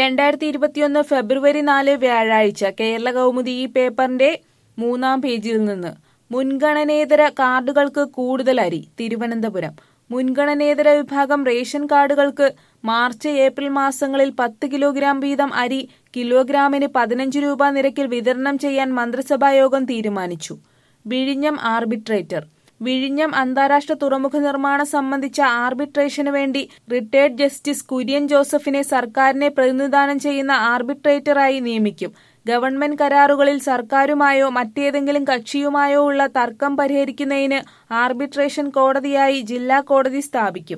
രണ്ടായിരത്തി ഇരുപത്തിയൊന്ന് ഫെബ്രുവരി നാല് വ്യാഴാഴ്ച കേരള കൗമുദി ഈ പേപ്പറിന്റെ മൂന്നാം പേജിൽ നിന്ന് മുൻഗണനേതര കാർഡുകൾക്ക് കൂടുതൽ അരി തിരുവനന്തപുരം മുൻഗണനേതര വിഭാഗം റേഷൻ കാർഡുകൾക്ക് മാർച്ച് ഏപ്രിൽ മാസങ്ങളിൽ പത്ത് കിലോഗ്രാം വീതം അരി കിലോഗ്രാമിന് പതിനഞ്ച് രൂപ നിരക്കിൽ വിതരണം ചെയ്യാൻ മന്ത്രിസഭാ യോഗം തീരുമാനിച്ചു വിഴിഞ്ഞം ആർബിട്രേറ്റർ വിഴിഞ്ഞം അന്താരാഷ്ട്ര തുറമുഖ നിർമ്മാണം സംബന്ധിച്ച ആർബിട്രേഷന് വേണ്ടി റിട്ടയർഡ് ജസ്റ്റിസ് കുര്യൻ ജോസഫിനെ സർക്കാരിനെ പ്രതിനിധാനം ചെയ്യുന്ന ആർബിട്രേറ്ററായി നിയമിക്കും ഗവൺമെന്റ് കരാറുകളിൽ സർക്കാരുമായോ മറ്റേതെങ്കിലും കക്ഷിയുമായോ ഉള്ള തർക്കം പരിഹരിക്കുന്നതിന് ആർബിട്രേഷൻ കോടതിയായി ജില്ലാ കോടതി സ്ഥാപിക്കും